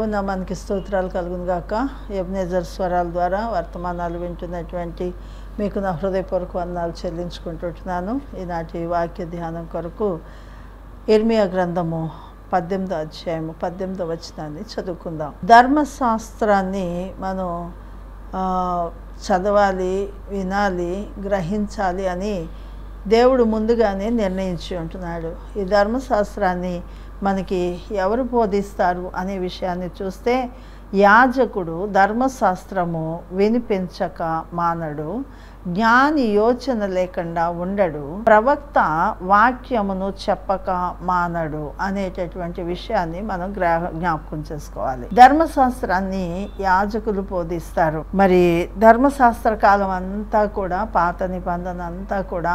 దేవుని నామానికి స్తోత్రాలు కలుగును గాక ఎబ్నేజర్ స్వరాల ద్వారా వర్తమానాలు వింటున్నటువంటి మీకు నా హృదయపూర్వక వందనాలు చెల్లించుకుంటుంటున్నాను ఈనాటి వాక్య ధ్యానం కొరకు ఇర్మియా గ్రంథము పద్దెనిమిదో అధ్యాయము పద్దెనిమిదో వచనాన్ని చదువుకుందాం ధర్మశాస్త్రాన్ని మనం ఆ, చదవాలి వినాలి గ్రహించాలి అని దేవుడు ముందుగానే నిర్ణయించి ఉంటున్నాడు ఈ ధర్మశాస్త్రాన్ని మనకి ఎవరు బోధిస్తారు అనే విషయాన్ని చూస్తే యాజకుడు ధర్మశాస్త్రము వినిపించక మానడు జ్ఞాని యోచన లేకుండా ఉండడు ప్రవక్త వాక్యమును చెప్పక మానడు అనేటటువంటి విషయాన్ని మనం గ్రా జ్ఞాపకం చేసుకోవాలి ధర్మశాస్త్రాన్ని యాజకులు బోధిస్తారు మరి ధర్మశాస్త్ర కాలం అంతా కూడా పాత నిబంధన అంతా కూడా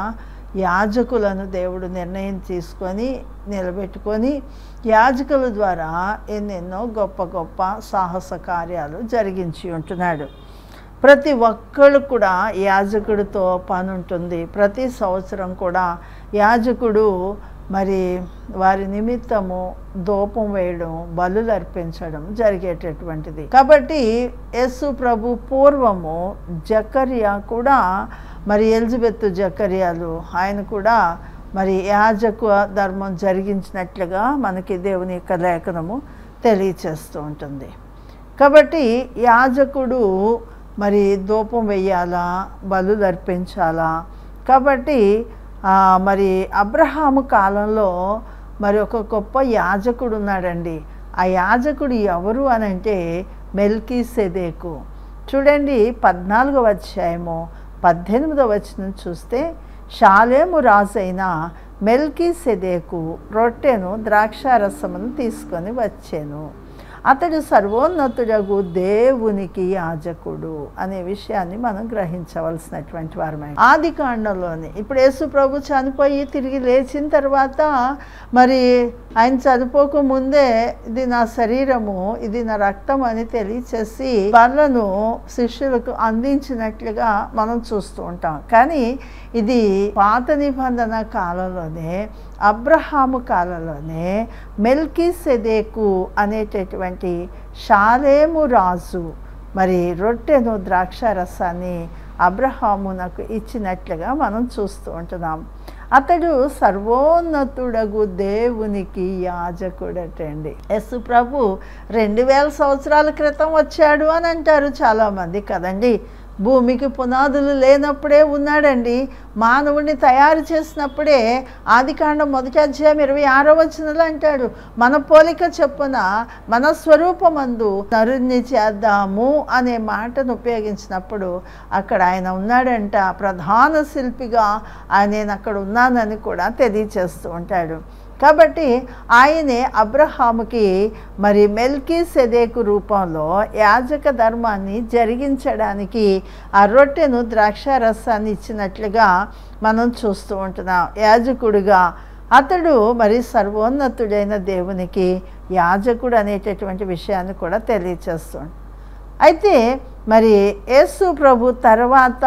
యాజకులను దేవుడు నిర్ణయం తీసుకొని నిలబెట్టుకొని యాజకుల ద్వారా ఎన్నెన్నో గొప్ప గొప్ప సాహస కార్యాలు జరిగించి ఉంటున్నాడు ప్రతి ఒక్కళ్ళు కూడా యాజకుడితో పని ఉంటుంది ప్రతి సంవత్సరం కూడా యాజకుడు మరి వారి నిమిత్తము దూపం వేయడం బలులు అర్పించడం జరిగేటటువంటిది కాబట్టి యేసు ప్రభు పూర్వము జకర్యా కూడా మరి ఎలిజబెత్ జకర్యాలు ఆయన కూడా మరి యాజకు ధర్మం జరిగించినట్లుగా మనకి దేవుని యొక్క లేఖనము తెలియచేస్తూ ఉంటుంది కాబట్టి యాజకుడు మరి ధూపం వెయ్యాలా బలులు అర్పించాలా కాబట్టి ఆ, మరి అబ్రహాము కాలంలో మరి ఒక గొప్ప యాజకుడు ఉన్నాడండి ఆ యాజకుడు ఎవరు అని అంటే మెల్కీ సెదేకు చూడండి పద్నాలుగవ అధ్యాయము పద్దెనిమిదవ వచనం చూస్తే షాలేము రాజైన మెల్కీ సెదేకు రొట్టెను ద్రాక్షారసమును తీసుకొని వచ్చాను అతడు సర్వోన్నతుడగు దేవునికి యాజకుడు అనే విషయాన్ని మనం గ్రహించవలసినటువంటి వారమే ఆది కాండంలోని ఇప్పుడు యేసు ప్రభు చనిపోయి తిరిగి లేచిన తర్వాత మరి ఆయన చనిపోక ముందే ఇది నా శరీరము ఇది నా రక్తం అని తెలియచేసి వాళ్ళను శిష్యులకు అందించినట్లుగా మనం చూస్తూ ఉంటాం కానీ ఇది పాత నిబంధన కాలంలోనే అబ్రహాము కాలంలోనే మెల్కీ సెదేకు అనేటటువంటి షాలేము రాజు మరి రొట్టెను ద్రాక్ష రసాన్ని అబ్రహామునకు ఇచ్చినట్లుగా మనం చూస్తూ ఉంటున్నాం అతడు సర్వోన్నతుడగు దేవునికి యాజకుడటండి యస్సు ప్రభు రెండు వేల సంవత్సరాల క్రితం వచ్చాడు అని అంటారు చాలామంది కదండి భూమికి పునాదులు లేనప్పుడే ఉన్నాడండి మానవుడిని తయారు చేసినప్పుడే ఆదికాండం మొదటి అధ్యాయం ఇరవై ఆరో వచనంలో అంటాడు మన పోలిక చొప్పున మన స్వరూపమందు నరుణ్ణి చేద్దాము అనే మాటను ఉపయోగించినప్పుడు అక్కడ ఆయన ఉన్నాడంట ప్రధాన శిల్పిగా ఆయన నేను అక్కడ ఉన్నానని కూడా తెలియచేస్తూ ఉంటాడు కాబట్టి ఆయనే అబ్రహాముకి మరి మెల్కీ సెదేకు రూపంలో యాజక ధర్మాన్ని జరిగించడానికి ఆ రొట్టెను ద్రాక్షారసాన్ని ఇచ్చినట్లుగా మనం చూస్తూ ఉంటున్నాం యాజకుడిగా అతడు మరి సర్వోన్నతుడైన దేవునికి యాజకుడు అనేటటువంటి విషయాన్ని కూడా తెలియచేస్తుంది అయితే మరి యేసు ప్రభు తర్వాత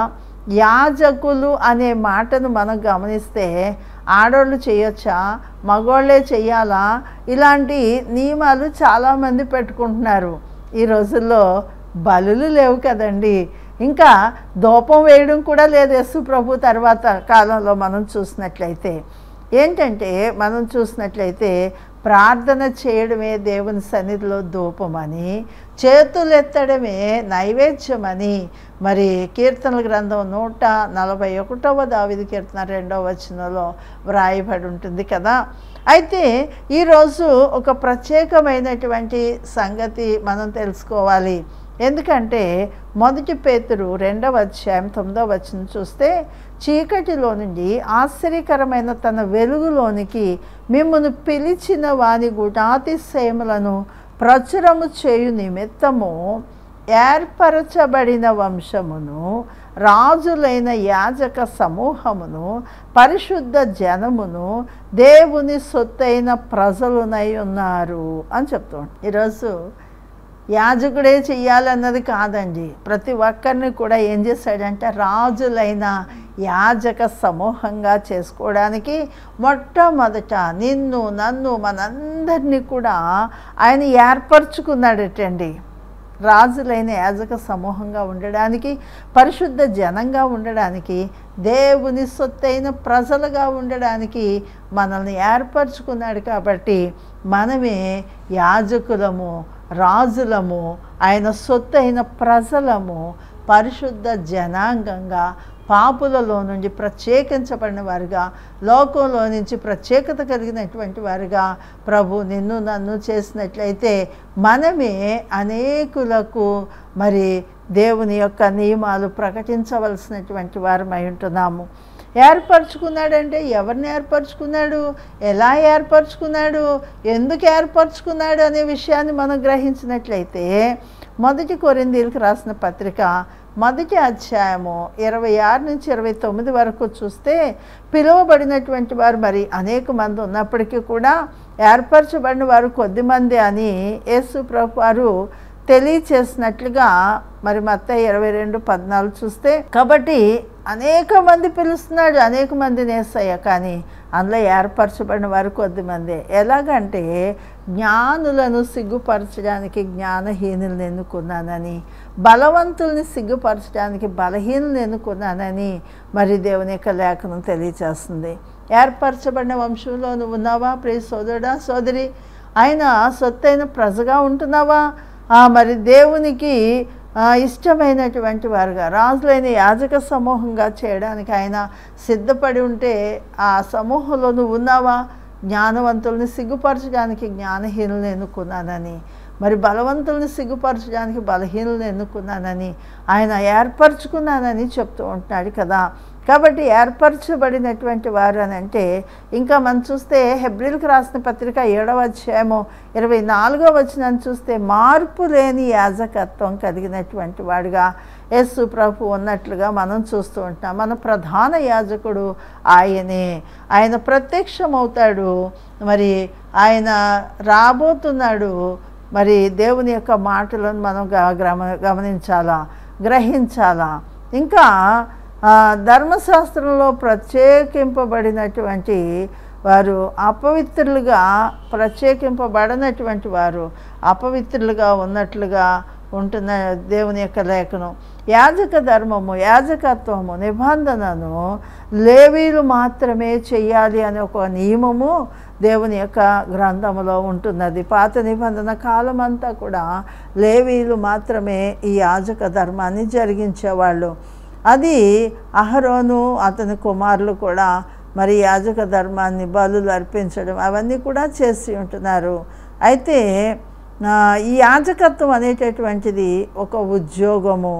యాజకులు అనే మాటను మనం గమనిస్తే ఆడోళ్ళు చేయొచ్చా మగోళ్ళే చెయ్యాలా ఇలాంటి నియమాలు చాలామంది పెట్టుకుంటున్నారు ఈ రోజుల్లో బలులు లేవు కదండి ఇంకా దూపం వేయడం కూడా లేదు యస్సు ప్రభు తర్వాత కాలంలో మనం చూసినట్లయితే ఏంటంటే మనం చూసినట్లయితే ప్రార్థన చేయడమే దేవుని సన్నిధిలో ధూపమని చేతులెత్తడమే నైవేద్యమని మరి కీర్తనల గ్రంథం నూట నలభై ఒకటవ దావిది కీర్తన రెండవ వచనంలో వ్రాయబడి ఉంటుంది కదా అయితే ఈరోజు ఒక ప్రత్యేకమైనటువంటి సంగతి మనం తెలుసుకోవాలి ఎందుకంటే మొదటి పేతురు రెండవ అధ్యాయం తొమ్మిదవ వచనం చూస్తే చీకటిలో నుండి ఆశ్చర్యకరమైన తన వెలుగులోనికి మిమ్మల్ని పిలిచిన వాని గుణాతిశయములను ప్రచురము చేయు నిమిత్తము ఏర్పరచబడిన వంశమును రాజులైన యాజక సమూహమును పరిశుద్ధ జనమును దేవుని సొత్తైన ప్రజలునై ఉన్నారు అని చెప్తూ ఈరోజు యాజకుడే చెయ్యాలన్నది కాదండి ప్రతి ఒక్కరిని కూడా ఏం చేశాడంటే రాజులైన యాజక సమూహంగా చేసుకోవడానికి మొట్టమొదట నిన్ను నన్ను మనందరినీ కూడా ఆయన ఏర్పరచుకున్నాడటండి రాజులైన యాజక సమూహంగా ఉండడానికి పరిశుద్ధ జనంగా ఉండడానికి దేవుని సొత్తైన ప్రజలుగా ఉండడానికి మనల్ని ఏర్పరచుకున్నాడు కాబట్టి మనమే యాజకులము రాజులము ఆయన సొత్తైన ప్రజలము పరిశుద్ధ జనాంగంగా పాపులలో నుండి ప్రత్యేకించబడిన వారుగా లోకంలో నుంచి ప్రత్యేకత కలిగినటువంటి వారుగా ప్రభు నిన్ను నన్ను చేసినట్లయితే మనమే అనేకులకు మరి దేవుని యొక్క నియమాలు ప్రకటించవలసినటువంటి వారమై ఉంటున్నాము ఏర్పరచుకున్నాడంటే ఎవరిని ఏర్పరచుకున్నాడు ఎలా ఏర్పరచుకున్నాడు ఎందుకు ఏర్పరచుకున్నాడు అనే విషయాన్ని మనం గ్రహించినట్లయితే మొదటి కొరిందీలకు రాసిన పత్రిక మొదటి అధ్యాయము ఇరవై ఆరు నుంచి ఇరవై తొమ్మిది వరకు చూస్తే పిలువబడినటువంటి వారు మరి అనేక మంది ఉన్నప్పటికీ కూడా ఏర్పరచబడిన వారు కొద్దిమంది అని యేసు ప్రభు వారు తెలియచేసినట్లుగా మరి మత్త ఇరవై రెండు పద్నాలుగు చూస్తే కాబట్టి అనేక మంది పిలుస్తున్నాడు అనేక మంది నేసయ్య కానీ అందులో ఏర్పరచబడిన వారు కొద్దిమంది ఎలాగంటే జ్ఞానులను సిగ్గుపరచడానికి జ్ఞానహీనులను ఎన్నుకున్నానని బలవంతుల్ని సిగ్గుపరచడానికి బలహీనులను ఎన్నుకున్నానని మరి దేవుని యొక్క లేఖనం తెలియచేస్తుంది ఏర్పరచబడిన వంశంలో నువ్వు ఉన్నావా ప్రియ సోదరుడా సోదరి ఆయన సొత్తైన ప్రజగా ఉంటున్నావా ఆ, మరి దేవునికి ఆ, ఇష్టమైనటువంటి వారుగా రాజులైన యాజక సమూహంగా చేయడానికి ఆయన సిద్ధపడి ఉంటే ఆ సమూహంలో నువ్వు ఉన్నావా జ్ఞానవంతుల్ని సిగ్గుపరచడానికి జ్ఞానహీనులను ఎన్నుకున్నానని మరి బలవంతుల్ని సిగ్గుపరచడానికి బలహీనులను ఎన్నుకున్నానని ఆయన ఏర్పరచుకున్నానని చెప్తూ ఉంటున్నాడు కదా కాబట్టి ఏర్పరచబడినటువంటి వారు అని అంటే ఇంకా మనం చూస్తే హెబ్రిల్కి రాసిన పత్రిక ఏడవ అధ్యాయము ఇరవై నాలుగో వచనాన్ని చూస్తే మార్పు లేని యాజకత్వం కలిగినటువంటి వాడుగా యేసు ప్రభు ఉన్నట్లుగా మనం చూస్తూ ఉంటాం మన ప్రధాన యాజకుడు ఆయనే ఆయన ప్రత్యక్షమవుతాడు మరి ఆయన రాబోతున్నాడు మరి దేవుని యొక్క మాటలను మనం గ- గమ గమనించాలా గ్రహించాలా ఇంకా ఆ, ధర్మశాస్త్రంలో ప్రత్యేకింపబడినటువంటి వారు అపవిత్రులుగా ప్రత్యేకింపబడినటువంటి వారు అపవిత్రులుగా ఉన్నట్లుగా ఉంటున్న దేవుని యొక్క లేఖనం యాజక ధర్మము యాజకత్వము నిబంధనను లేవీలు మాత్రమే చెయ్యాలి అనే ఒక నియమము దేవుని యొక్క గ్రంథములో ఉంటున్నది పాత నిబంధన కాలం అంతా కూడా లేవీలు మాత్రమే ఈ యాజక ధర్మాన్ని జరిగించేవాళ్ళు అది అహరోను అతని కుమారులు కూడా మరి యాజక ధర్మాన్ని బలులు అర్పించడం అవన్నీ కూడా చేసి ఉంటున్నారు అయితే ఆ, ఈ యాజకత్వం అనేటటువంటిది ఒక ఉద్యోగము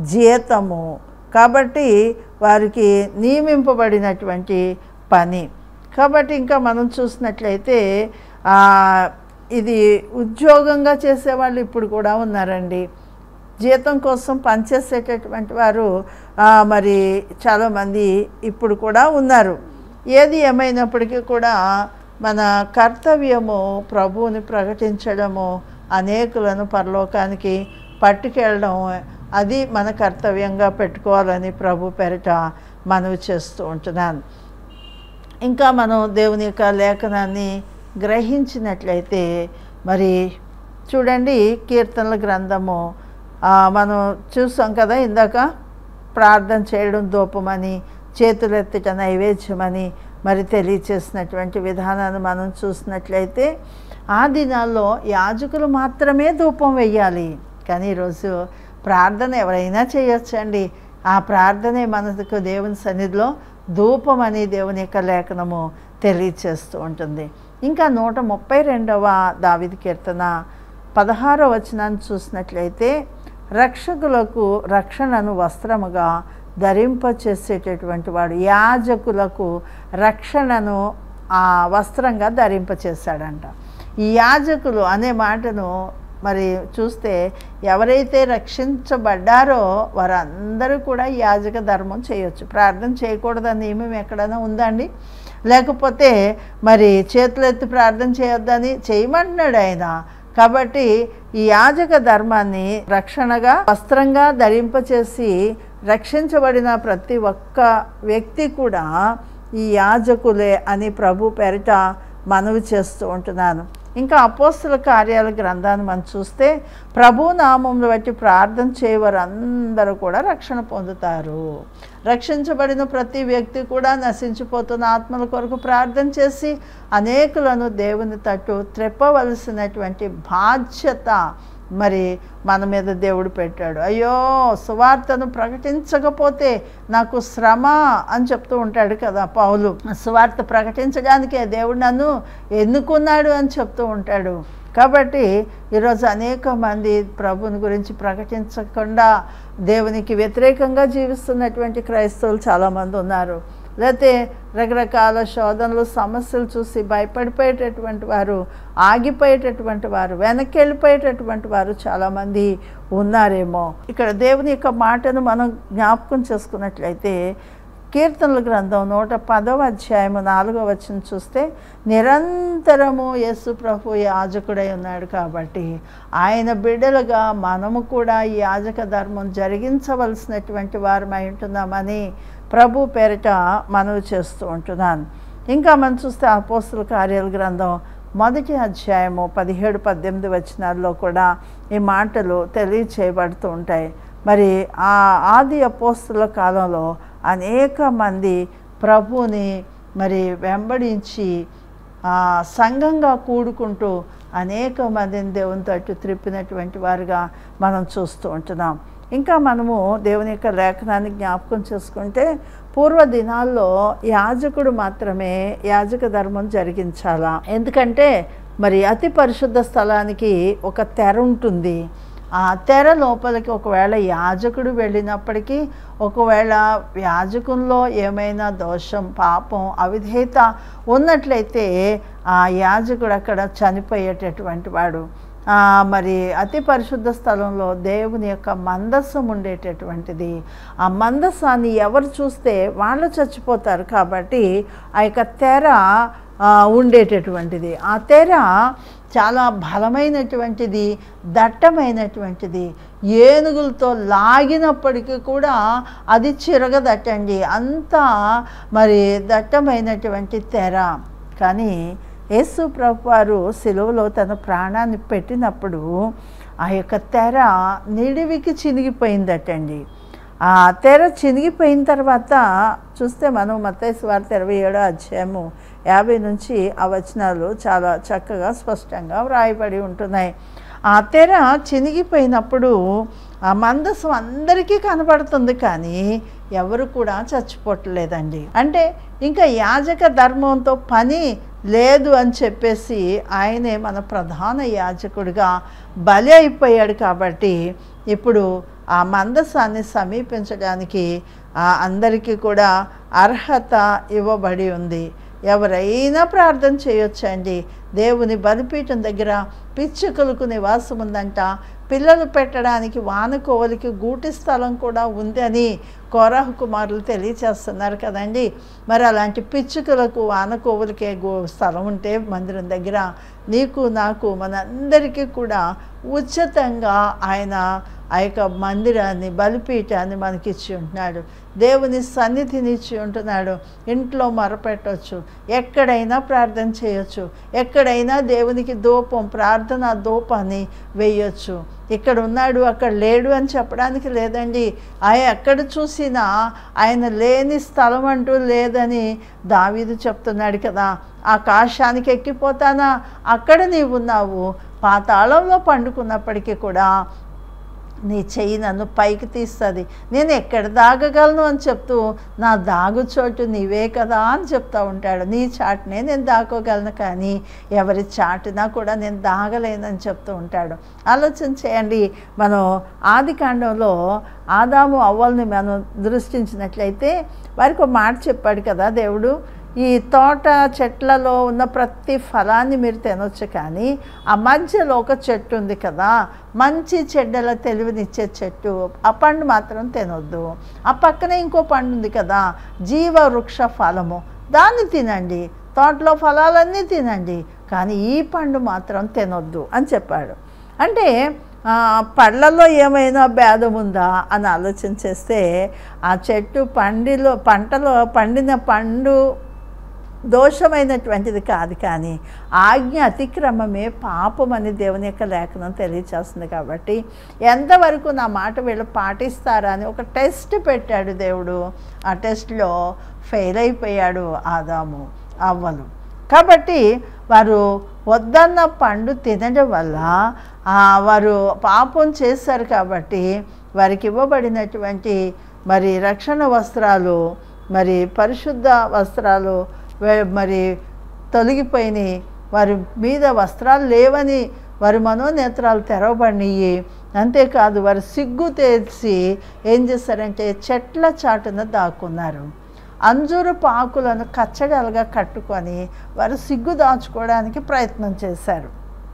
జీతము కాబట్టి వారికి నియమింపబడినటువంటి పని కాబట్టి ఇంకా మనం చూసినట్లయితే ఆ, ఇది ఉద్యోగంగా చేసేవాళ్ళు ఇప్పుడు కూడా ఉన్నారండి జీతం కోసం పనిచేసేటటువంటి వారు ఆ, మరి చాలామంది ఇప్పుడు కూడా ఉన్నారు ఏది ఏమైనప్పటికీ కూడా మన కర్తవ్యము ప్రభువుని ప్రకటించడము అనేకులను పరలోకానికి పట్టుకెళ్ళడం అది మన కర్తవ్యంగా పెట్టుకోవాలని ప్రభు పెరట మనవి చేస్తూ ఉంటున్నాను ఇంకా మనం దేవుని యొక్క లేఖనాన్ని గ్రహించినట్లయితే మరి చూడండి కీర్తనల గ్రంథము ఆ, మనం చూసాం కదా ఇందాక ప్రార్థన చేయడం దూపమని చేతులెత్తుట నైవేద్యమని మరి తెలియచేసినటువంటి విధానాన్ని మనం చూసినట్లయితే ఆ దినాల్లో యాజకులు మాత్రమే ధూపం వెయ్యాలి కానీ ఈరోజు ప్రార్థన ఎవరైనా చేయొచ్చండి ఆ ప్రార్థనే మనకు దేవుని సన్నిధిలో ధూపం అని దేవుని యొక్క లేఖనము తెలియచేస్తూ ఉంటుంది ఇంకా నూట ముప్పై రెండవ దావిది కీర్తన పదహారవ వచనాన్ని చూసినట్లయితే రక్షకులకు రక్షణను వస్త్రముగా ధరింపచేసేటటువంటి వాడు యాజకులకు రక్షణను ఆ వస్త్రంగా ధరింపచేశాడంట ఈ యాజకులు అనే మాటను మరి చూస్తే ఎవరైతే రక్షించబడ్డారో వారందరూ కూడా ఈ యాజక ధర్మం చేయొచ్చు ప్రార్థన చేయకూడదని నియమం ఎక్కడైనా ఉందండి లేకపోతే మరి చేతులెత్తి ప్రార్థన చేయొద్దని చేయమంటున్నాడు ఆయన కాబట్టి ఈ యాజక ధర్మాన్ని రక్షణగా వస్త్రంగా ధరింపచేసి రక్షించబడిన ప్రతి ఒక్క వ్యక్తి కూడా ఈ యాజకులే అని ప్రభు పేరిట మనవి చేస్తూ ఉంటున్నాను ఇంకా అపోస్తుల కార్యాల గ్రంథాన్ని మనం చూస్తే ప్రభు నామంలో బట్టి ప్రార్థన చేయవారు అందరూ కూడా రక్షణ పొందుతారు రక్షించబడిన ప్రతి వ్యక్తి కూడా నశించిపోతున్న ఆత్మల కొరకు ప్రార్థన చేసి అనేకులను దేవుని తట్టు త్రెప్పవలసినటువంటి బాధ్యత మరి మన మీద దేవుడు పెట్టాడు అయ్యో సువార్తను ప్రకటించకపోతే నాకు శ్రమ అని చెప్తూ ఉంటాడు కదా పౌలు సువార్త ప్రకటించడానికే దేవుడు నన్ను ఎన్నుకున్నాడు అని చెప్తూ ఉంటాడు కాబట్టి ఈరోజు అనేక మంది ప్రభుని గురించి ప్రకటించకుండా దేవునికి వ్యతిరేకంగా జీవిస్తున్నటువంటి క్రైస్తవులు చాలామంది ఉన్నారు లేకపోతే రకరకాల శోధనలు సమస్యలు చూసి భయపడిపోయేటటువంటి వారు ఆగిపోయేటటువంటి వారు వెనక్కి వెళ్ళిపోయేటటువంటి వారు చాలామంది ఉన్నారేమో ఇక్కడ దేవుని యొక్క మాటను మనం జ్ఞాపకం చేసుకున్నట్లయితే కీర్తనల గ్రంథం నూట పదవ అధ్యాయము నాలుగవ వచ్చిన చూస్తే నిరంతరము యేసు ప్రభు యాజకుడై ఉన్నాడు కాబట్టి ఆయన బిడ్డలుగా మనము కూడా ఈ యాజక ధర్మం జరిగించవలసినటువంటి వారమై ఉంటున్నామని ప్రభు పేరిట మనవి చేస్తూ ఉంటున్నాను ఇంకా మనం చూస్తే అపోస్తుల కార్యాల గ్రంథం మొదటి అధ్యాయము పదిహేడు పద్దెనిమిది వచనాల్లో కూడా ఈ మాటలు తెలియచేయబడుతూ ఉంటాయి మరి ఆ ఆది అపోస్తుల కాలంలో అనేక మంది ప్రభుని మరి వెంబడించి ఆ, సంఘంగా కూడుకుంటూ అనేక మందిని దేవుని తట్టు త్రిప్పినటువంటి వారుగా మనం చూస్తూ ఉంటున్నాం ఇంకా మనము దేవుని యొక్క లేఖనాన్ని జ్ఞాపకం చేసుకుంటే పూర్వ దినాల్లో యాజకుడు మాత్రమే యాజక ధర్మం జరిగించాలా ఎందుకంటే మరి అతి పరిశుద్ధ స్థలానికి ఒక తెర ఉంటుంది ఆ తెర లోపలికి ఒకవేళ యాజకుడు వెళ్ళినప్పటికీ ఒకవేళ యాజకుల్లో ఏమైనా దోషం పాపం అవిధేయత ఉన్నట్లయితే ఆ యాజకుడు అక్కడ చనిపోయేటటువంటి వాడు ఆ, మరి అతి పరిశుద్ధ స్థలంలో దేవుని యొక్క మందస్సం ఉండేటటువంటిది ఆ మందస్సాన్ని ఎవరు చూస్తే వాళ్ళు చచ్చిపోతారు కాబట్టి ఆ యొక్క తెర ఆ, ఉండేటటువంటిది ఆ తెర చాలా బలమైనటువంటిది దట్టమైనటువంటిది ఏనుగులతో లాగినప్పటికీ కూడా అది చిరగదట్టండి అంత మరి దట్టమైనటువంటి తెర కానీ యేసు ప్రభు వారు సిలువలో తన ప్రాణాన్ని పెట్టినప్పుడు ఆ యొక్క తెర నిడివికి చినిగిపోయిందటండి ఆ తెర చినిగిపోయిన తర్వాత చూస్తే మనం మత్తయి వార్త ఇరవై ఏడో అధ్యాయము యాభై నుంచి ఆ వచనాలు చాలా చక్కగా స్పష్టంగా వ్రాయబడి ఉంటున్నాయి ఆ తెర చినిగిపోయినప్పుడు ఆ మందసం అందరికీ కనబడుతుంది కానీ ఎవరు కూడా చచ్చిపోవట్లేదండి అంటే ఇంకా యాజక ధర్మంతో పని లేదు అని చెప్పేసి ఆయనే మన ప్రధాన యాజకుడిగా బలి అయిపోయాడు కాబట్టి ఇప్పుడు ఆ మందసాన్ని సమీపించడానికి ఆ అందరికీ కూడా అర్హత ఇవ్వబడి ఉంది ఎవరైనా ప్రార్థన చేయొచ్చండి దేవుని బలిపీఠం దగ్గర పిచ్చుకలకు నివాసం ఉందంట పిల్లలు పెట్టడానికి వానకోవలికి గూటి స్థలం కూడా ఉంది అని కోరాహ కుమారులు తెలియచేస్తున్నారు కదండి మరి అలాంటి పిచ్చుకలకు వానకోవలికే గో స్థలం ఉంటే మందిరం దగ్గర నీకు నాకు మనందరికీ కూడా ఉచితంగా ఆయన ఆ యొక్క మందిరాన్ని బలిపీఠాన్ని మనకిచ్చి ఉంటున్నాడు దేవుని సన్నిధిని ఇచ్చి ఉంటున్నాడు ఇంట్లో మొరపెట్టవచ్చు ఎక్కడైనా ప్రార్థన చేయొచ్చు ఎక్కడైనా దేవునికి ధూపం ప్రార్థన ధూపాన్ని వేయొచ్చు ఇక్కడ ఉన్నాడు అక్కడ లేడు అని చెప్పడానికి లేదండి ఆయన ఎక్కడ చూసినా ఆయన లేని స్థలం అంటూ లేదని దావీదు చెప్తున్నాడు కదా ఆకాశానికి ఎక్కిపోతానా అక్కడ నీవు ఉన్నావు పాతాళంలో పండుకున్నప్పటికీ కూడా నీ చెయ్యి నన్ను పైకి తీస్తుంది నేను ఎక్కడ దాగగలను అని చెప్తూ నా దాగు చోటు నీవే కదా అని చెప్తా ఉంటాడు నీ చాటునే నేను దాక్కోగలను కానీ ఎవరి చాటునా కూడా నేను దాగలేనని చెప్తూ ఉంటాడు ఆలోచన చేయండి మనం ఆది కాండంలో ఆదాము అవ్వల్ని మనం దృష్టించినట్లయితే వారికి ఒక మాట చెప్పాడు కదా దేవుడు ఈ తోట చెట్లలో ఉన్న ప్రతి ఫలాన్ని మీరు తినొచ్చు కానీ ఆ మధ్యలో ఒక చెట్టు ఉంది కదా మంచి చెడ్డల తెలివినిచ్చే చెట్టు ఆ పండు మాత్రం తినొద్దు ఆ పక్కనే ఇంకో పండు ఉంది కదా జీవ వృక్ష ఫలము దాన్ని తినండి తోటలో ఫలాలన్నీ తినండి కానీ ఈ పండు మాత్రం తినొద్దు అని చెప్పాడు అంటే ఆ, పళ్ళలో ఏమైనా భేదం ఉందా అని ఆలోచన చేస్తే ఆ చెట్టు పండిలో పంటలో పండిన పండు దోషమైనటువంటిది కాదు కానీ ఆజ్ఞ అతిక్రమమే పాపం అని దేవుని యొక్క లేఖనం తెలియచేస్తుంది కాబట్టి ఎంతవరకు నా మాట వీళ్ళు పాటిస్తారా అని ఒక టెస్ట్ పెట్టాడు దేవుడు ఆ టెస్ట్లో ఫెయిల్ అయిపోయాడు ఆదాము అవ్వలు కాబట్టి వారు వద్దన్న పండు తినడం వల్ల ఆ, వారు పాపం చేశారు కాబట్టి వారికి ఇవ్వబడినటువంటి మరి రక్షణ వస్త్రాలు మరి పరిశుద్ధ వస్త్రాలు వే- మరి తొలగిపోయినాయి వారి మీద వస్త్రాలు లేవని వారి మనోనేత్రాలు తెరవబడినాయి అంతేకాదు వారు సిగ్గు తెచ్చి ఏం చేశారంటే చెట్ల చాటున దాక్కున్నారు అంజూరపు ఆకులను కచ్చడాలుగా కట్టుకొని వారు సిగ్గు దాచుకోవడానికి ప్రయత్నం చేశారు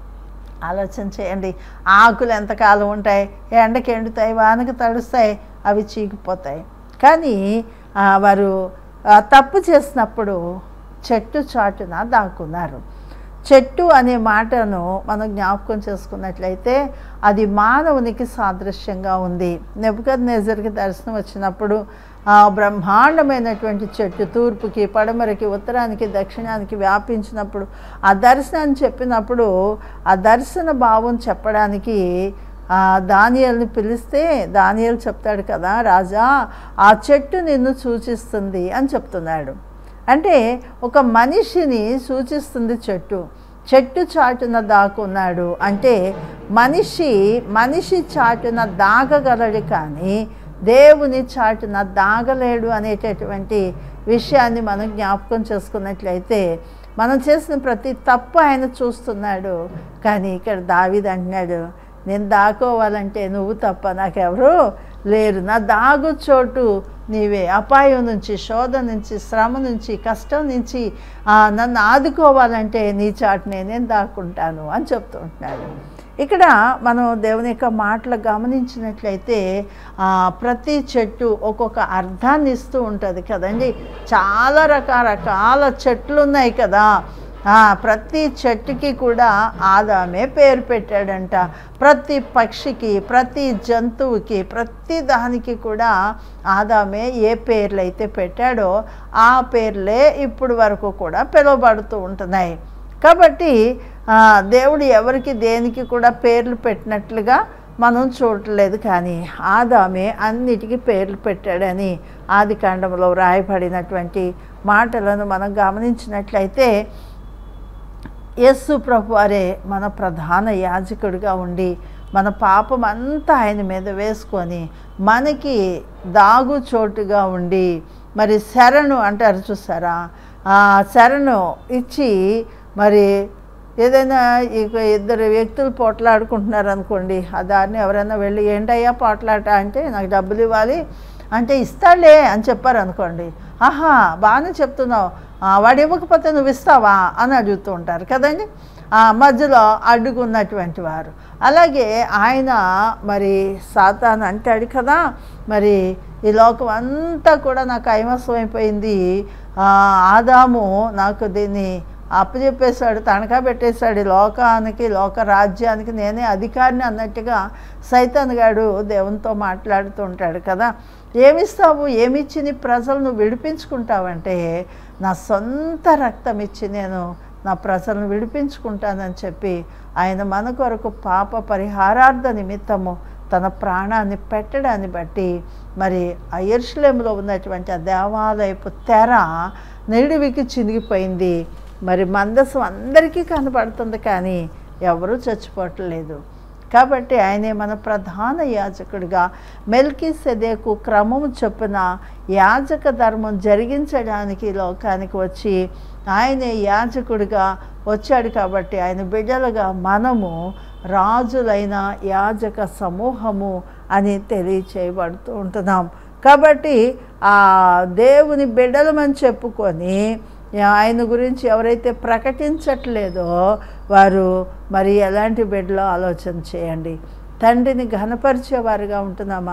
ఆలోచన చేయండి ఆకులు ఎంతకాలం ఉంటాయి ఎండకి ఎండుతాయి వానకి తడుస్తాయి అవి చీకిపోతాయి కానీ ఆ, వారు ఆ, తప్పు చేసినప్పుడు చెట్టు చాటున దాక్కున్నారు చెట్టు అనే మాటను మనం జ్ఞాపకం చేసుకున్నట్లయితే అది మానవునికి సాదృశ్యంగా ఉంది నెబుకద్నేజర్కి దర్శనం వచ్చినప్పుడు ఆ బ్రహ్మాండమైనటువంటి చెట్టు తూర్పుకి పడమరకి ఉత్తరానికి దక్షిణానికి వ్యాపించినప్పుడు ఆ దర్శనాన్ని చెప్పినప్పుడు ఆ దర్శన భావం చెప్పడానికి ఆ దానియల్ని పిలిస్తే దానియలు చెప్తాడు కదా రాజా ఆ చెట్టు నిన్ను సూచిస్తుంది అని చెప్తున్నాడు అంటే ఒక మనిషిని సూచిస్తుంది చెట్టు చెట్టు చాటున దాక్కున్నాడు అంటే మనిషి మనిషి చాటున దాగగలడు కానీ దేవుని చాటున దాగలేడు అనేటటువంటి విషయాన్ని మనం జ్ఞాపకం చేసుకున్నట్లయితే మనం చేసిన ప్రతి తప్పు ఆయన చూస్తున్నాడు కానీ ఇక్కడ దావిది అంటున్నాడు నేను దాకోవాలంటే నువ్వు తప్ప నాకెవరు లేరు నా దాగు చోటు నీవే అపాయం నుంచి శోధ నుంచి శ్రమ నుంచి కష్టం నుంచి ఆ, నన్ను ఆదుకోవాలంటే నీ చాటునే నేను దాక్కుంటాను అని చెప్తూ ఉంటున్నాడు ఇక్కడ మనం దేవుని యొక్క మాటలు గమనించినట్లయితే ఆ, ప్రతి చెట్టు ఒక్కొక్క అర్థాన్ని ఇస్తూ ఉంటుంది కదండి చాలా రకరకాల చెట్లు ఉన్నాయి కదా ఆ, ప్రతి చెట్టుకి కూడా ఆదామే పేరు పెట్టాడంట ప్రతి పక్షికి ప్రతి జంతువుకి ప్రతి దానికి కూడా ఆదామే ఏ పేర్లు అయితే పెట్టాడో ఆ పేర్లే ఇప్పుడు వరకు కూడా పిలువబడుతూ ఉంటున్నాయి కాబట్టి ఆ, దేవుడు ఎవరికి దేనికి కూడా పేర్లు పెట్టినట్లుగా మనం చూడలేదు కానీ ఆదామే అన్నిటికీ పేర్లు పెట్టాడని ఆది కాండంలో వ్రాయబడినటువంటి మాటలను మనం గమనించినట్లయితే యేసు ప్రభు వారే మన ప్రధాన యాజకుడిగా ఉండి మన పాపం అంతా ఆయన మీద వేసుకొని మనకి దాగు చోటుగా ఉండి మరి శరణు అంటారు చూసారా ఆ శరణు ఇచ్చి మరి ఏదైనా ఇక ఇద్దరు వ్యక్తులు పోట్లాడుకుంటున్నారు అనుకోండి ఆ దారిని ఎవరైనా వెళ్ళి ఏంటయ్యా పోట్లాట అంటే నాకు డబ్బులు ఇవ్వాలి అంటే ఇస్తాడులే అని చెప్పారు అనుకోండి ఆహా బాగానే చెప్తున్నావు ఆ, వాడు ఇవ్వకపోతే నువ్వు ఇస్తావా అని అడుగుతూ ఉంటారు కదండి ఆ మధ్యలో అడ్డుకున్నటువంటి వారు అలాగే ఆయన మరి సాతాను అంటాడు కదా మరి ఈ లోకం అంతా కూడా నాకు ఐమస్వం అయిపోయింది ఆ, ఆదాము నాకు దీన్ని అప్పచెప్పేశాడు తనఖా పెట్టేశాడు ఈ లోకానికి లోక రాజ్యానికి నేనే అధికారిని అన్నట్టుగా సైతాన్ గాడు దేవునితో మాట్లాడుతూ ఉంటాడు కదా ఏమిస్తావు ఏమిచ్చి నీ ప్రజలు నువ్వు విడిపించుకుంటావంటే నా సొంత రక్తం ఇచ్చి నేను నా ప్రజలను విడిపించుకుంటానని చెప్పి ఆయన మన కొరకు పాప పరిహారార్థ నిమిత్తము తన ప్రాణాన్ని పెట్టడాన్ని బట్టి మరి ఆ ఎరుషులేములో ఉన్నటువంటి ఆ దేవాలయపు తెర నిడివికి చినిగిపోయింది మరి మందసం అందరికీ కనపడుతుంది కానీ ఎవరూ చచ్చిపోవట్లేదు కాబట్టి ఆయనే మన ప్రధాన యాజకుడిగా మెల్కీ సెదేకు క్రమము చొప్పున యాజక ధర్మం జరిగించడానికి ఈ లోకానికి వచ్చి ఆయనే యాజకుడిగా వచ్చాడు కాబట్టి ఆయన బిడ్డలుగా మనము రాజులైన యాజక సమూహము అని తెలియచేయబడుతూ ఉంటున్నాం కాబట్టి ఆ దేవుని బిడ్డలమని చెప్పుకొని ఆయన గురించి ఎవరైతే ప్రకటించట్లేదో వారు మరి ఎలాంటి బిడ్డలో ఆలోచన చేయండి తండ్రిని ఘనపరిచేవారుగా ఉంటున్నామా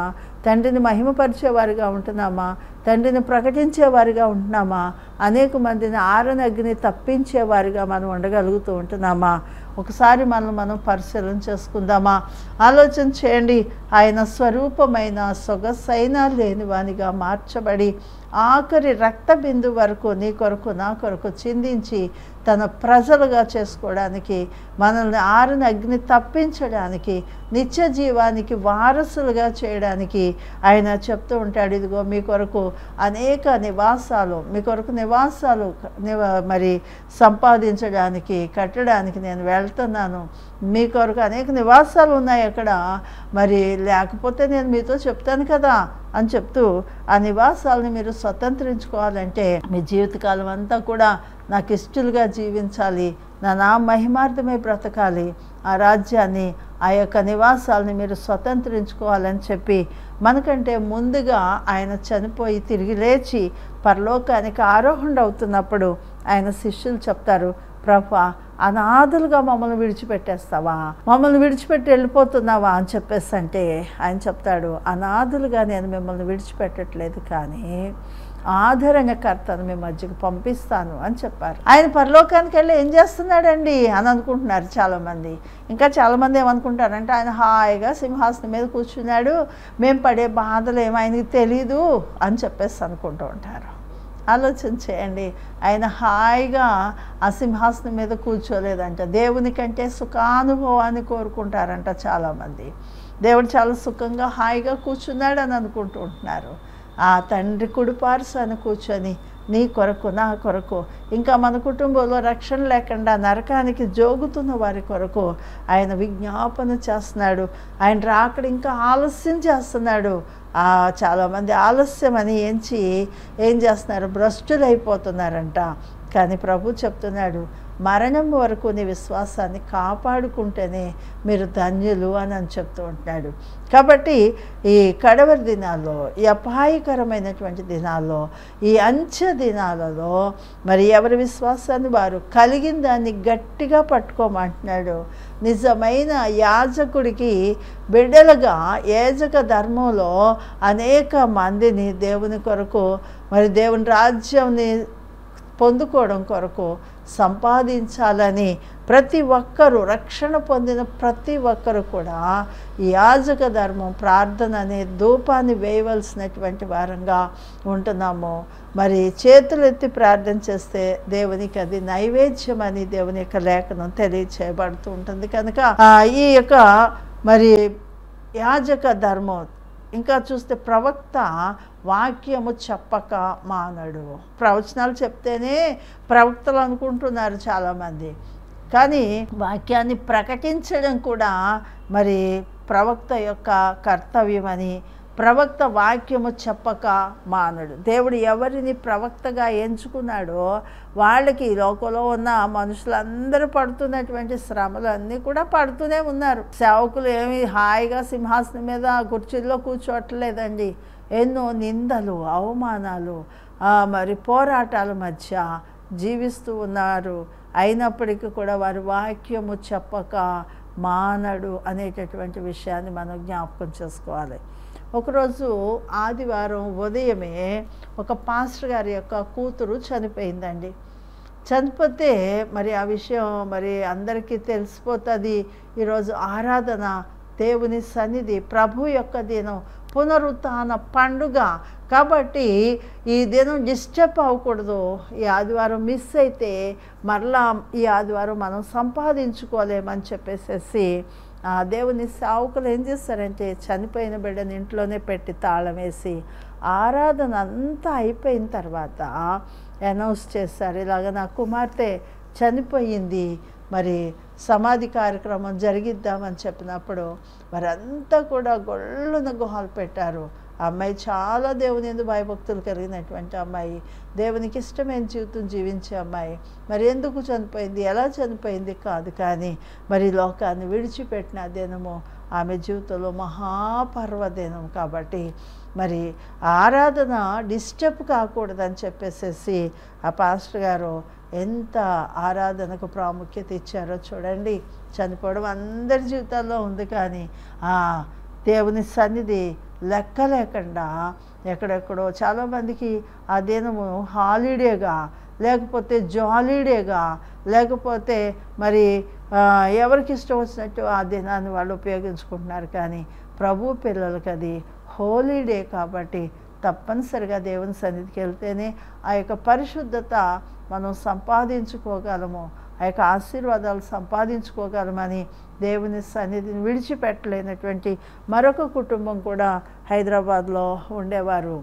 తండ్రిని మహిమపరిచేవారిగా ఉంటున్నామా తండ్రిని ప్రకటించేవారిగా ఉంటున్నామా అనేక మందిని ఆరని అగ్ని తప్పించేవారిగా మనం ఉండగలుగుతూ ఉంటున్నామా ఒకసారి మనం మనం పరిశీలన చేసుకుందామా ఆలోచన చేయండి ఆయన స్వరూపమైన సొగసైన లేనివానిగా మార్చబడి ఆఖరి రక్త బిందు వరకు నీ కొరకు నా కొరకు చిందించి తన ప్రజలుగా చేసుకోవడానికి మనల్ని ఆరిన అగ్ని తప్పించడానికి నిత్య జీవానికి వారసులుగా చేయడానికి ఆయన చెప్తూ ఉంటాడు ఇదిగో మీ కొరకు అనేక నివాసాలు మీ కొరకు నివాసాలు నివ మరి సంపాదించడానికి కట్టడానికి నేను వెళ్తున్నాను మీ కొరకు అనేక నివాసాలు ఉన్నాయి అక్కడ మరి లేకపోతే నేను మీతో చెప్తాను కదా అని చెప్తూ ఆ నివాసాలని మీరు స్వతంత్రించుకోవాలంటే మీ జీవితకాలం అంతా కూడా నాకు ఇష్టలుగా జీవించాలి నా నా మహిమార్థమై బ్రతకాలి ఆ రాజ్యాన్ని ఆ యొక్క నివాసాలని మీరు స్వతంత్రించుకోవాలని చెప్పి మనకంటే ముందుగా ఆయన చనిపోయి తిరిగి లేచి పరలోకానికి ఆరోహణ అవుతున్నప్పుడు ఆయన శిష్యులు చెప్తారు ప్రభా అనాథులుగా మమ్మల్ని విడిచిపెట్టేస్తావా మమ్మల్ని విడిచిపెట్టి వెళ్ళిపోతున్నావా అని చెప్పేసి అంటే ఆయన చెప్తాడు అనాథులుగా నేను మిమ్మల్ని విడిచిపెట్టట్లేదు కానీ ఆధారంగకర్తను మీ మధ్యకు పంపిస్తాను అని చెప్పారు ఆయన పరలోకానికి వెళ్ళి ఏం చేస్తున్నాడండి అని అనుకుంటున్నారు చాలామంది ఇంకా చాలామంది ఏమనుకుంటారంటే ఆయన హాయిగా సింహాసనం మీద కూర్చున్నాడు మేము పడే బాధలు ఏమో ఆయనకి తెలీదు అని చెప్పేసి అనుకుంటూ ఉంటారు ఆలోచన చేయండి ఆయన హాయిగా ఆ సింహాసనం మీద కూర్చోలేదంట దేవుని కంటే సుఖానుభవాన్ని కోరుకుంటారంట చాలామంది దేవుడు చాలా సుఖంగా హాయిగా కూర్చున్నాడు అని అనుకుంటూ ఉంటున్నారు ఆ తండ్రి కుడిపార్శ్వాన కూర్చొని నీ కొరకు నా కొరకు ఇంకా మన కుటుంబంలో రక్షణ లేకుండా నరకానికి జోగుతున్న వారి కొరకు ఆయన విజ్ఞాపన చేస్తున్నాడు ఆయన రాకడ ఇంకా ఆలస్యం చేస్తున్నాడు ఆ చాలామంది ఆలస్యం అని ఎంచి ఏం చేస్తున్నారు భ్రష్టులైపోతున్నారంట కానీ ప్రభు చెప్తున్నాడు మరణం వరకు నీ విశ్వాసాన్ని కాపాడుకుంటేనే మీరు ధన్యులు అని అని చెప్తూ ఉంటున్నాడు కాబట్టి ఈ కడవరి దినాల్లో ఈ అపాయకరమైనటువంటి దినాల్లో ఈ అంచె దినాలలో మరి ఎవరి విశ్వాసాన్ని వారు కలిగిన దాన్ని గట్టిగా పట్టుకోమంటున్నాడు నిజమైన యాజకుడికి బిడ్డలుగా ఏజక ధర్మంలో అనేక మందిని దేవుని కొరకు మరి దేవుని రాజ్యంని పొందుకోవడం కొరకు సంపాదించాలని ప్రతి ఒక్కరూ రక్షణ పొందిన ప్రతి ఒక్కరు కూడా ఈ యాజక ధర్మం ప్రార్థన అనే ధూపాన్ని వేయవలసినటువంటి వారంగా ఉంటున్నాము మరి చేతులు ఎత్తి ప్రార్థన చేస్తే దేవునికి అది నైవేద్యం అని దేవుని యొక్క లేఖనం తెలియచేయబడుతూ ఉంటుంది కనుక ఆ, ఈ యొక్క మరి యాజక ధర్మం ఇంకా చూస్తే ప్రవక్త వాక్యము చెప్పక మానడు ప్రవచనాలు చెప్తేనే ప్రవక్తలు అనుకుంటున్నారు చాలామంది కానీ వాక్యాన్ని ప్రకటించడం కూడా మరి ప్రవక్త యొక్క కర్తవ్యమని ప్రవక్త వాక్యము చెప్పక మానడు దేవుడు ఎవరిని ప్రవక్తగా ఎంచుకున్నాడో వాళ్ళకి ఈ లోకంలో ఉన్న మనుషులందరూ పడుతున్నటువంటి శ్రమలు అన్నీ కూడా పడుతూనే ఉన్నారు సేవకులు ఏమి హాయిగా సింహాసనం మీద కుర్చీల్లో కూర్చోవట్లేదండి ఎన్నో నిందలు అవమానాలు ఆ, మరి పోరాటాల మధ్య జీవిస్తూ ఉన్నారు అయినప్పటికీ కూడా వారి వాక్యము చెప్పక మానడు అనేటటువంటి విషయాన్ని మనం జ్ఞాపకం చేసుకోవాలి ఒకరోజు ఆదివారం ఉదయమే ఒక పాస్టర్ గారి యొక్క కూతురు చనిపోయిందండి చనిపోతే మరి ఆ విషయం మరి అందరికీ తెలిసిపోతుంది ఈరోజు ఆరాధన దేవుని సన్నిధి ప్రభు యొక్క దినం పునరుత్న పండుగ కాబట్టి ఈ దినం డిస్టర్బ్ అవ్వకూడదు ఈ ఆదివారం మిస్ అయితే మరలా ఈ ఆదివారం మనం సంపాదించుకోలేమని చెప్పేసేసి ఆ దేవుని సావుకులు ఏం చేస్తారంటే చనిపోయిన బిడ్డని ఇంట్లోనే పెట్టి తాళం వేసి ఆరాధన అంతా అయిపోయిన తర్వాత అనౌన్స్ చేస్తారు ఇలాగ నా కుమార్తె చనిపోయింది మరి సమాధి కార్యక్రమం జరిగిద్దామని చెప్పినప్పుడు వారంతా కూడా గొళ్ళున గుహాలు పెట్టారు ఆ అమ్మాయి చాలా దేవుని ఎందు భయభక్తులు కలిగినటువంటి అమ్మాయి దేవునికి ఇష్టమైన జీవితం జీవించే అమ్మాయి మరి ఎందుకు చనిపోయింది ఎలా చనిపోయింది కాదు కానీ మరి లోకాన్ని విడిచిపెట్టిన దినము ఆమె జీవితంలో మహాపర్వదినం కాబట్టి మరి ఆరాధన డిస్టర్బ్ కాకూడదని చెప్పేసేసి ఆ పాస్టర్ గారు ఎంత ఆరాధనకు ప్రాముఖ్యత ఇచ్చారో చూడండి చనిపోవడం అందరి జీవితాల్లో ఉంది కానీ ఆ దేవుని సన్నిధి లెక్క లేకుండా ఎక్కడెక్కడో చాలామందికి ఆ దినము హాలిడేగా లేకపోతే జాలీడేగా లేకపోతే మరి ఆ, ఎవరికి ఇష్టం వచ్చినట్టు ఆ దినాన్ని వాళ్ళు ఉపయోగించుకుంటున్నారు కానీ ప్రభు పిల్లలకి అది హోలీడే కాబట్టి తప్పనిసరిగా దేవుని సన్నిధికి వెళ్తేనే ఆ యొక్క పరిశుద్ధత మనం సంపాదించుకోగలము ఆ యొక్క ఆశీర్వాదాలు సంపాదించుకోగలమని దేవుని సన్నిధిని విడిచిపెట్టలేనటువంటి మరొక కుటుంబం కూడా హైదరాబాద్లో ఉండేవారు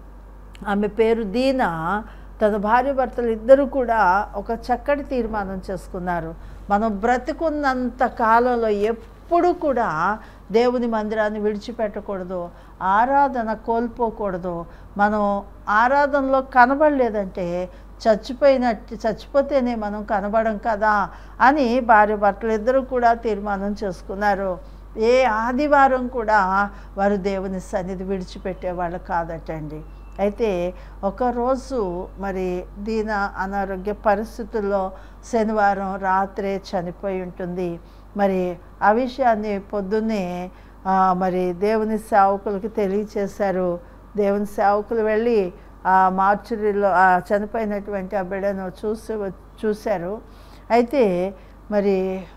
ఆమె పేరు దీనా తన భార్య భర్తలు ఇద్దరు కూడా ఒక చక్కటి తీర్మానం చేసుకున్నారు మనం బ్రతికున్నంత కాలంలో ఎప్పుడు కూడా దేవుని మందిరాన్ని విడిచిపెట్టకూడదు ఆరాధన కోల్పోకూడదు మనం ఆరాధనలో కనబడలేదంటే చచ్చిపోయినట్టు చచ్చిపోతేనే మనం కనబడం కదా అని భార్య భర్తలు ఇద్దరు కూడా తీర్మానం చేసుకున్నారు ఏ ఆదివారం కూడా వారు దేవుని సన్నిధి విడిచిపెట్టేవాళ్ళు కాదటండి అయితే ఒకరోజు మరి దీన అనారోగ్య పరిస్థితుల్లో శనివారం రాత్రే చనిపోయి ఉంటుంది మరి ఆ విషయాన్ని పొద్దున్నే ఆ, మరి దేవుని సేవకులకి తెలియచేశారు దేవుని సేవకులు వెళ్ళి ఆ మార్చురీలో ఆ చనిపోయినటువంటి ఆ బిడ్డను చూసి చూశారు అయితే మరి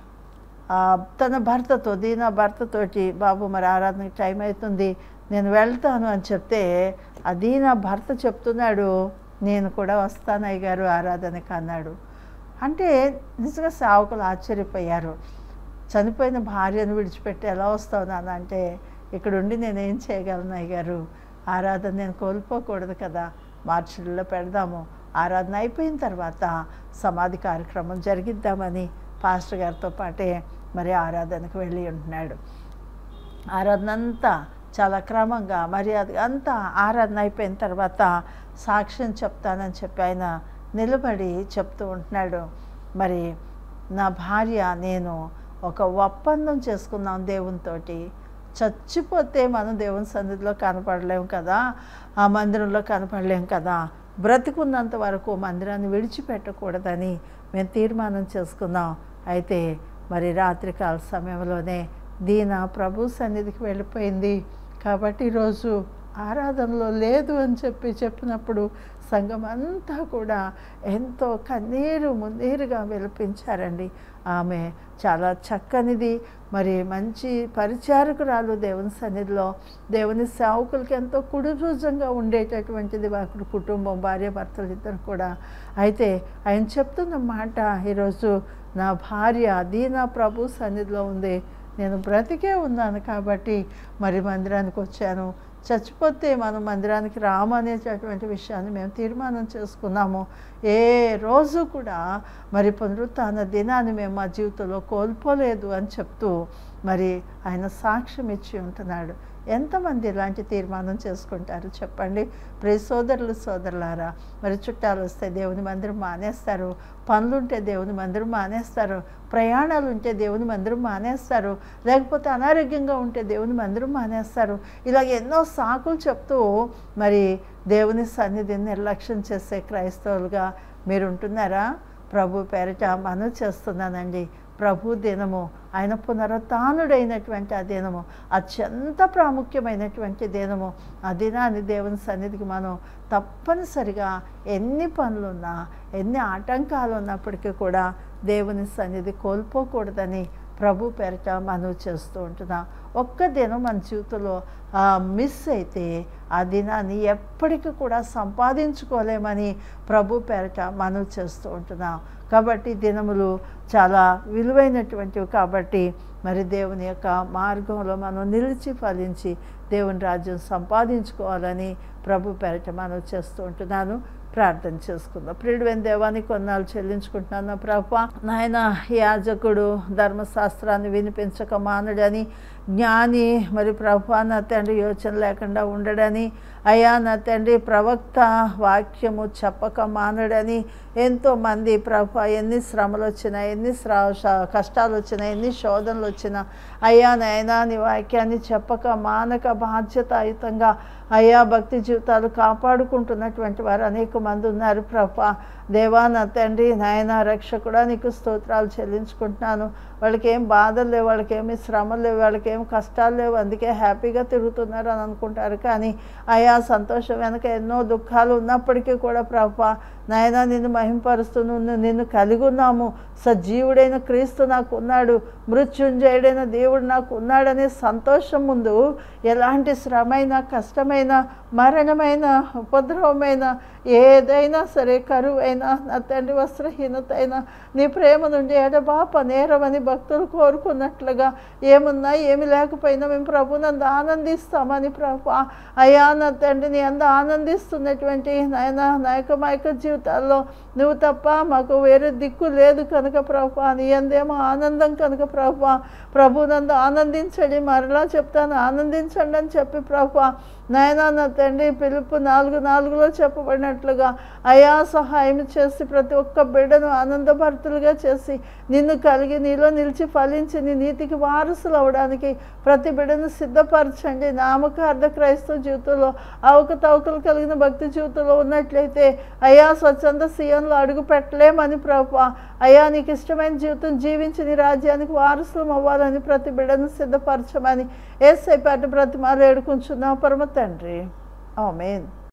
ఆ, తన భర్తతో దీనా భర్తతోటి బాబు మరి ఆరాధనకి టైం అవుతుంది నేను వెళ్తాను అని చెప్తే ఆ దీనా భర్త చెప్తున్నాడు నేను కూడా వస్తాను అయ్యగారు ఆరాధనకి అన్నాడు అంటే నిజంగా సేవకులు ఆశ్చర్యపోయారు చనిపోయిన భార్యను విడిచిపెట్టి ఎలా వస్తావు నాన్న అంటే ఇక్కడ ఉండి నేనేం చేయగలను అయ్యగారు ఆరాధన నేను కోల్పోకూడదు కదా మార్చిలో పెడదాము ఆరాధన అయిపోయిన తర్వాత సమాధి కార్యక్రమం జరిగిద్దామని పాస్టర్ గారితో పాటే మరి ఆరాధనకు వెళ్ళి ఉంటున్నాడు ఆరాధన అంతా చాలా క్రమంగా మర్యాదగా అంతా ఆరాధన అయిపోయిన తర్వాత సాక్ష్యం చెప్తానని చెప్పి ఆయన నిలబడి చెప్తూ ఉంటున్నాడు మరి నా భార్య నేను ఒక ఒప్పందం చేసుకున్నాం దేవునితోటి చచ్చిపోతే మనం దేవుని సన్నిధిలో కనపడలేము కదా ఆ మందిరంలో కనపడలేం కదా బ్రతికున్నంత వరకు మందిరాన్ని విడిచిపెట్టకూడదని మేము తీర్మానం చేసుకున్నాం అయితే మరి రాత్రికాల సమయంలోనే దీన ప్రభు సన్నిధికి వెళ్ళిపోయింది కాబట్టి ఈరోజు ఆరాధనలో లేదు అని చెప్పి చెప్పినప్పుడు సంఘం అంతా కూడా ఎంతో కన్నీరు మున్నీరుగా విలపించారండి ఆమె చాలా చక్కనిది మరి మంచి పరిచారకురాలు దేవుని సన్నిధిలో దేవుని సేవకులకి ఎంతో కుడిభుజంగా ఉండేటటువంటిది వారి కుటుంబం భార్య భర్తలు ఇద్దరు కూడా అయితే ఆయన చెప్తున్న మాట ఈరోజు నా భార్య దీనా ప్రభు సన్నిధిలో ఉంది నేను బ్రతికే ఉన్నాను కాబట్టి మరి మందిరానికి వచ్చాను చచ్చిపోతే మనం మందిరానికి రామనేటటువంటి విషయాన్ని మేము తీర్మానం చేసుకున్నాము ఏ రోజు కూడా మరి పునరుత్న దినాన్ని మేము మా జీవితంలో కోల్పోలేదు అని చెప్తూ మరి ఆయన సాక్ష్యం ఇచ్చి ఉంటున్నాడు ఎంతమంది ఇలాంటి తీర్మానం చేసుకుంటారు చెప్పండి ప్రియ సోదరులు సోదరులారా మరి చుట్టాలు వస్తే దేవుని మందిరం మానేస్తారు పనులుంటే దేవుని మందిరం మానేస్తారు ప్రయాణాలు ఉంటే దేవుని మందిరం మానేస్తారు లేకపోతే అనారోగ్యంగా ఉంటే దేవుని మందిరం మానేస్తారు ఇలాగ ఎన్నో సాకులు చెప్తూ మరి దేవుని సన్నిధిని నిర్లక్ష్యం చేసే క్రైస్తవులుగా మీరు ఉంటున్నారా ప్రభు పేరిట మనవి చేస్తున్నానండి ప్రభు దినము ఆయన పునరుత్డైనటువంటి ఆ దినము అత్యంత ప్రాముఖ్యమైనటువంటి దినము ఆ దినాన్ని దేవుని సన్నిధికి మనం తప్పనిసరిగా ఎన్ని పనులున్నా ఎన్ని ఆటంకాలు ఉన్నప్పటికీ కూడా దేవుని సన్నిధి కోల్పోకూడదని ప్రభు పేరిట మనవి చేస్తూ ఉంటున్నాం ఒక్క దినం మన జీవితంలో ఆ, మిస్ అయితే ఆ దినాన్ని ఎప్పటికీ కూడా సంపాదించుకోలేమని ప్రభు పేరిట మనవి చేస్తూ ఉంటున్నాం కాబట్టి దినములు చాలా విలువైనటువంటివి కాబట్టి మరి దేవుని యొక్క మార్గంలో మనం నిలిచి ఫలించి దేవుని రాజ్యం సంపాదించుకోవాలని ప్రభు పేరిట మనం చేస్తూ ఉంటున్నాను ప్రార్థన చేసుకుందాం ప్రియుడైన దేవాన్ని కొన్నాళ్ళు చెల్లించుకుంటున్నాను నా ప్రభా నాయన యాజకుడు ధర్మశాస్త్రాన్ని వినిపించక మానడని జ్ఞాని మరి ప్రభా నా తండ్రి యోచన లేకుండా ఉండడని అయ్యా నా తండ్రి ప్రవక్త వాక్యము చెప్పక మానడని ఎంతోమంది ప్రభా ఎన్ని శ్రమలు వచ్చినా ఎన్ని శ్రా శ- కష్టాలు వచ్చినా ఎన్ని శోధనలు వచ్చినా అయ్యా నాయనా నీ వాక్యాన్ని చెప్పక మానక బాధ్యతాయుతంగా అయ్యా భక్తి జీవితాలు కాపాడుకుంటున్నటువంటి వారు అనేక మంది ఉన్నారు ప్రభా దేవా నా తండ్రి నాయన రక్షకుడా నీకు స్తోత్రాలు చెల్లించుకుంటున్నాను వాళ్ళకి ఏం బాధలు లేవు వాళ్ళకి ఏమి శ్రమలు లేవు వాళ్ళకి ఏం కష్టాలు లేవు అందుకే హ్యాపీగా తిరుగుతున్నారు అని అనుకుంటారు కానీ అయా సంతోషం వెనక ఎన్నో దుఃఖాలు ఉన్నప్పటికీ కూడా ప్రభా నాయన నిన్ను మహింపరుస్తూ నిన్ను నిన్ను కలిగి ఉన్నాము సజీవుడైన క్రీస్తు నాకు ఉన్నాడు మృత్యుంజయుడైన దేవుడు నాకు ఉన్నాడనే సంతోషం ముందు ఎలాంటి శ్రమైన కష్టమైన మరణమైన ఉపద్రవమైన ఏదైనా సరే కరువు అయినా నా తండ్రి వస్త్రహీనత అయినా నీ ప్రేమ నుండి ఎడబాప నేరమని భక్తులు కోరుకున్నట్లుగా ఏమున్నా ఏమి లేకపోయినా మేము ప్రభునందు ఆనందిస్తామని ప్రభు అయ్యా నా తండ్రి నీ అంద ఆనందిస్తున్నటువంటి నాయన నాయక మాయక జీవితాల్లో నువ్వు తప్ప మాకు వేరే దిక్కు లేదు కనుక ప్రభు నీ అందేమో ఆనందం కనుక ప్రభు ప్రభునందు ఆనందించండి మరలా చెప్తాను ఆనందించండి అని చెప్పి ప్రభు నాయన నా తండ్రి పిలుపు నాలుగు నాలుగులో చెప్పబడినట్లుగా అయా సహాయం చేసి ప్రతి ఒక్క బిడ్డను ఆనందభరితులుగా చేసి నిన్ను కలిగి నీలో నిలిచి ఫలించి నీ నీతికి వారసులు అవడానికి ప్రతి బిడ్డను సిద్ధపరచండి నామకార్థ క్రైస్తవ జీవితంలో అవకతవకలు కలిగిన భక్తి జీవితంలో ఉన్నట్లయితే అయా స్వచ్ఛంద సీఎంలో అడుగు పెట్టలేమని ప్రభు అయ్యా నీకు ఇష్టమైన జీవితం జీవించి నీ రాజ్యానికి వారసులం అవ్వాలని ప్రతి బిడ్డను సిద్ధపరచమని ఏసైపాటి ప్రతిమాలు ఏడుకుంటున్నావు పరమ తండ్రి ఆమెన్